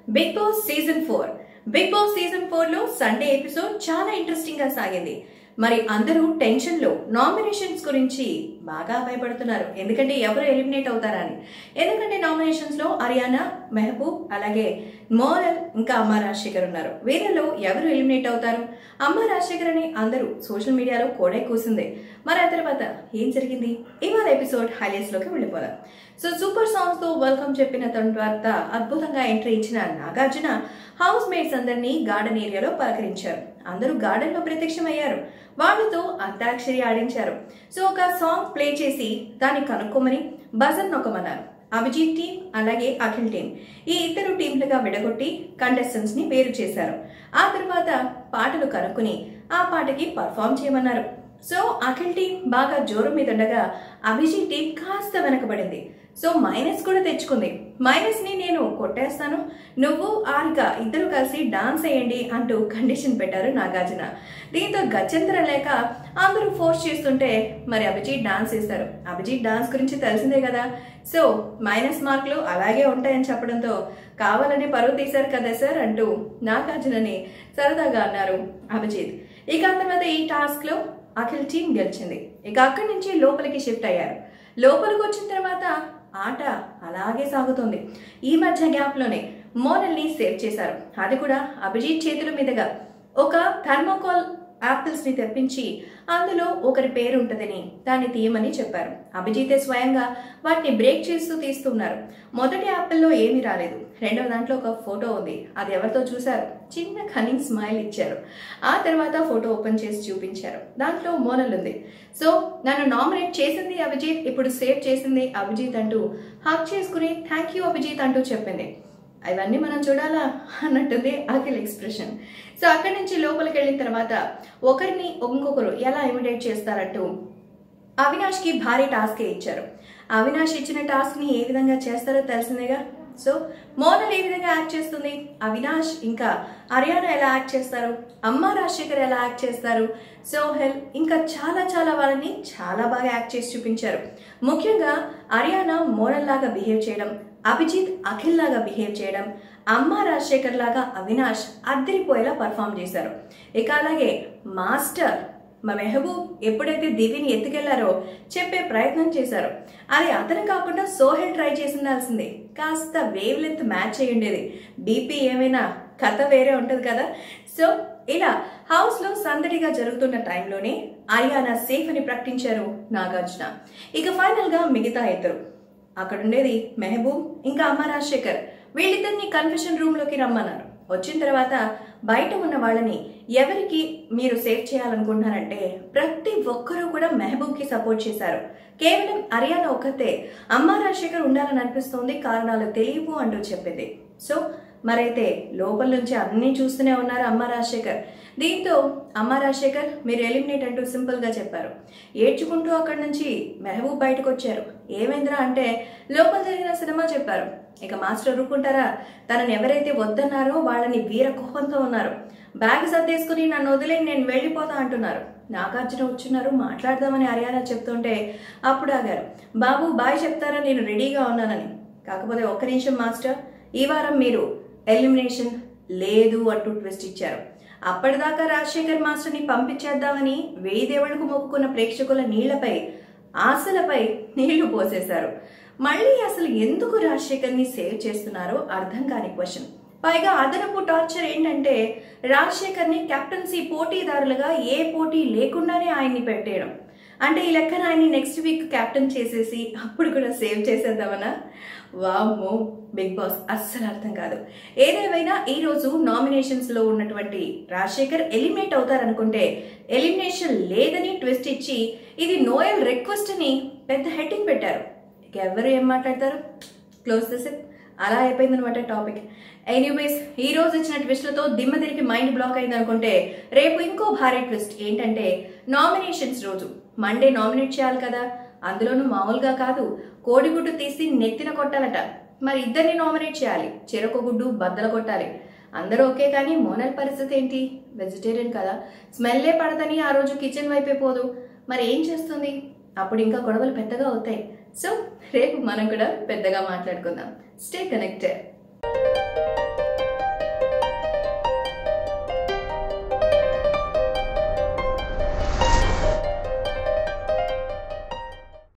big Boss season four Bigg Boss season four లో Sunday episode చాలా interesting గా సాగింది మరి అందరూ టెన్షన్ లో నామినేషన్స్ గురించి బాగా భయపడుతున్నారు ఎందుకంటే ఎవరు ఎలిమినేట్ అవుతారని ఎందుకంటే నామినేషన్స్ లో అరియానా మెహబూబ్ అలాగే మోరల్ ఇంకా అమ్మ రాజశేఖర్ ఉన్నారు వీళ్ళలో ఎవరు ఎలిమినేట్ అవుతారు అమ్మ రాజశేఖర్ అని అందరూ సోషల్ మీడియాలో కోడే కూసింది మరి ఆ తర్వాత ఏం జరిగింది ఇవాళ ఎపిసోడ్ హైలైట్స్ లోకి వెళ్ళిపోదాం సో సూపర్ సాంగ్స్ తో వెల్కమ్ చెప్పిన తర్వాత అద్భుతంగా ఎంట్రీ ఇచ్చిన నాగార్జున హౌస్ మేట్స్ అందరినీ గార్డెన్ ఏరియాలో పలకరించారు అందరూ గార్డెన్ లో ప్రత్యక్షమయ్యారు వాళ్ళతో అంతాక్షరి ఆడించారు సో ఒక సాంగ్ ప్లే చేసి దాన్ని కనుక్కోమని బజర్ నొక్కమన్నారు అభిజిత్ టీం అలాగే అఖిల్ టీం ఈ ఇద్దరు టీంలుగా విడగొట్టి కంటెస్టెంట్స్ ని వేరు చేశారు ఆ తర్వాత పాటలు కనుక్కుని ఆ పాటకి పర్ఫామ్ చేయమన్నారు సో అఖిల్ టీం బాగా జోరు మీద ఉండగా అభిజిత్ టీం కాస్త వెనకబడింది సో మైనస్ కూడా తెచ్చుకుంది మైనస్ ని నేను కొట్టేస్తాను నువ్వు ఆరిక ఇద్దరు కలిసి డాన్స్ వేయండి అంటూ కండిషన్ పెట్టారు నాగార్జున దీంతో గత్యంతరం లేక అందరూ ఫోర్స్ చేస్తుంటే మరి అభిజిత్ డాన్స్ వేస్తారు అభిజిత్ డాన్స్ గురించి తెలిసిందే కదా సో మైనస్ మార్కులు అలాగే ఉంటాయని చెప్పడంతో కావాలని పరువు తీశారు కదా సార్ అంటూ నాగార్జునని సరదాగా అన్నారు అభిజిత్ ఇక ఆ తర్వాత ఈ టాస్క్ లో అఖిల్ టీం గెలిచింది ఇక అక్కడి నుంచి లోపలికి షిఫ్ట్ అయ్యారు లోపలికి వచ్చిన తర్వాత ఆట అలాగే సాగుతుంది ఈ మధ్య గ్యాప్ లోనే మోనల్ని సేవ్ చేశారు అది కూడా అభిజిత్ చేతుల మీదుగా ఒక థర్మోకాల్ యాపిల్స్ ని తెప్పించి అందులో ఒకరి పేరు ఉంటుందని దాన్ని తీయమని చెప్పారు అభిజితే స్వయంగా వాటిని బ్రేక్ చేస్తూ తీస్తున్నారు మొదటి యాపిల్లో ఏమీ రాలేదు రెండవ దాంట్లో ఒక ఫోటో ఉంది అది ఎవరితో చూశారు చిన్న కనింగ్ స్మైల్ ఇచ్చారు ఆ తర్వాత ఫోటో ఓపెన్ చేసి చూపించారు దాంట్లో మోనల్ ఉంది సో నన్ను నామినేట్ చేసింది అభిజిత్ ఇప్పుడు సేవ్ చేసింది అభిజిత్ అంటూ హక్ చేసుకుని థ్యాంక్ యూ అభిజిత్ అంటూ చెప్పింది అవన్నీ మనం చూడాలా అన్నట్టుంది అఖిల్ ఎక్స్ప్రెషన్ సో అక్కడి నుంచి లోపలికి వెళ్ళిన తర్వాత ఒకరిని ఇంకొకరు ఎలా ఇమిడేట్ చేస్తారంటూ అవినాష్ కి భారీ టాస్క్ ఇచ్చారు అవినాష్ ఇచ్చిన టాస్క్ ని ఏ విధంగా చేస్తారో తెలిసిందేగా సో మోనల్ ఏ విధంగా యాక్ట్ చేస్తుంది అవినాష్ ఇంకా హర్యానా ఎలా యాక్ట్ చేస్తారు అమ్మ రాజశేఖర్ ఎలా యాక్ట్ చేస్తారు సోహెల్ ఇంకా చాలా చాలా వాళ్ళని చాలా బాగా యాక్ట్ చేసి చూపించారు ముఖ్యంగా హర్యానా మోనల్ లాగా బిహేవ్ చేయడం అభిజిత్ అఖిల్ లాగా బిహేవ్ చేయడం అమ్మ రాజశేఖర్ లాగా అవినాష్ అద్దరిపోయేలా పర్ఫామ్ చేశారు ఇక అలాగే మాస్టర్ మా మెహబూబ్ ఎప్పుడైతే దివిని ఎత్తుకెళ్లారో చెప్పే ప్రయత్నం చేశారు అది అతను కాకుండా సోహెల్ ట్రై చేసిందాల్సిందే కాస్త వేవ్ లెంత్ మ్యాచ్ అయ్యి ఉండేది బీపీ ఏమైనా కథ వేరే ఉంటది కదా సో ఇలా హౌస్ లో సందడిగా జరుగుతున్న టైంలోనే అరియానా సేఫ్ అని ప్రకటించారు నాగార్జున ఇక ఫైనల్ గా మిగతా ఇద్దరు అక్కడ ఉండేది మెహబూబ్ ఇంకా అమ్మ రాజశేఖర్ వీళ్ళిద్దరిని కన్ఫెషన్ రూమ్ లోకి రమ్మన్నారు వచ్చిన తర్వాత బయట ఉన్న వాళ్ళని ఎవరికి మీరు సేవ్ చేయాలనుకుంటున్నారంటే ప్రతి ఒక్కరూ కూడా మెహబూబ్ కి సపోర్ట్ చేశారు కేవలం అరియానా ఒక్కతే అమ్మ రాజశేఖర్ ఉండాలని అనిపిస్తోంది కారణాలు తెలియవు అంటూ చెప్పింది సో మరైతే లోపల నుంచి అన్ని చూస్తూనే ఉన్నారు అమ్మ రాజశేఖర్ దీంతో అమ్మ రాజశేఖర్ మీరు ఎలిమినేట్ అంటూ సింపుల్ గా చెప్పారు ఏడ్చుకుంటూ అక్కడి నుంచి మెహబూబ్ బయటకు వచ్చారు ఏమైందిరా అంటే లోపల జరిగిన సినిమా చెప్పారు ఇక మాస్టర్ ఊరుకుంటారా తనని ఎవరైతే వద్దన్నారో వాళ్ళని వీర కోపంతో ఉన్నారు బ్యాగ్ సర్దేసుకుని నన్ను వదిలే నేను వెళ్ళిపోతా అంటున్నారు నాగార్జున వచ్చున్నారు మాట్లాడదామని హర్యానా చెప్తుంటే అప్పుడు ఆగారు బాబు బాయ్ చెప్తారా నేను రెడీగా ఉన్నానని కాకపోతే ఒక్క నిమిషం మాస్టర్ ఈ వారం మీరు ఎలిమినేషన్ లేదు అంటూ ట్విస్ట్ ఇచ్చారు అప్పటిదాకా రాజశేఖర్ మాస్టర్ని పంపించేద్దామని వెయ్యి దేవుళ్లకు మొక్కుకున్న ప్రేక్షకుల నీళ్లపై ఆశలపై నీళ్లు పోసేశారు మళ్ళీ అసలు ఎందుకు రాజశేఖర్ని సేవ్ చేస్తున్నారో అర్థం కాని క్వశ్చన్ పైగా అదనపు టార్చర్ ఏంటంటే రాజశేఖర్ని కెప్టెన్సీ పోటీదారులుగా ఏ పోటీ లేకుండానే ఆయన్ని పెట్టేయడం అంటే ఈ లెక్కన ఆయన్ని నెక్స్ట్ వీక్ కెప్టెన్ చేసేసి అప్పుడు కూడా సేవ్ చేసేద్దామనా వామ్మో బిగ్ బాస్ అస్సలు అర్థం కాదు ఏదేమైనా ఈ రోజు నామినేషన్స్ లో ఉన్నటువంటి రాజశేఖర్ ఎలిమినేట్ అవుతారనుకుంటే ఎలిమినేషన్ లేదని ట్విస్ట్ ఇచ్చి ఇది నోయల్ రిక్వెస్ట్ అని పెద్ద హెడ్డింగ్ పెట్టారు ఇక ఎవరు ఏం మాట్లాడతారు క్లోజ్ దిస్ ఇట్ అలా అయిపోయింది అనమాట టాపిక్ ఎనీవేస్ ఈ రోజు ఇచ్చిన ట్విస్ట్లతో దిమ్మ తిరిగి మైండ్ బ్లాక్ అయింది అనుకుంటే రేపు ఇంకో భారీ ట్విస్ట్ ఏంటంటే నామినేషన్స్ రోజు మండే నామినేట్ చేయాలి కదా అందులోనూ మామూలుగా కాదు కోడిగుడ్డు తీసి నెత్తిన కొట్టాలట మరి ఇద్దరిని నామినేట్ చేయాలి చెరొక గుడ్డు బద్దలు కొట్టాలి అందరూ ఓకే కానీ మోనల్ పరిస్థితి ఏంటి వెజిటేరియన్ కదా స్మెల్లే పడదని ఆ రోజు కిచెన్ వైపే పోదు మరి ఏం చేస్తుంది అప్పుడు ఇంకా గొడవలు పెద్దగా అవుతాయి సో రేపు మనం కూడా పెద్దగా మాట్లాడుకుందాం స్టే కనెక్టెడ్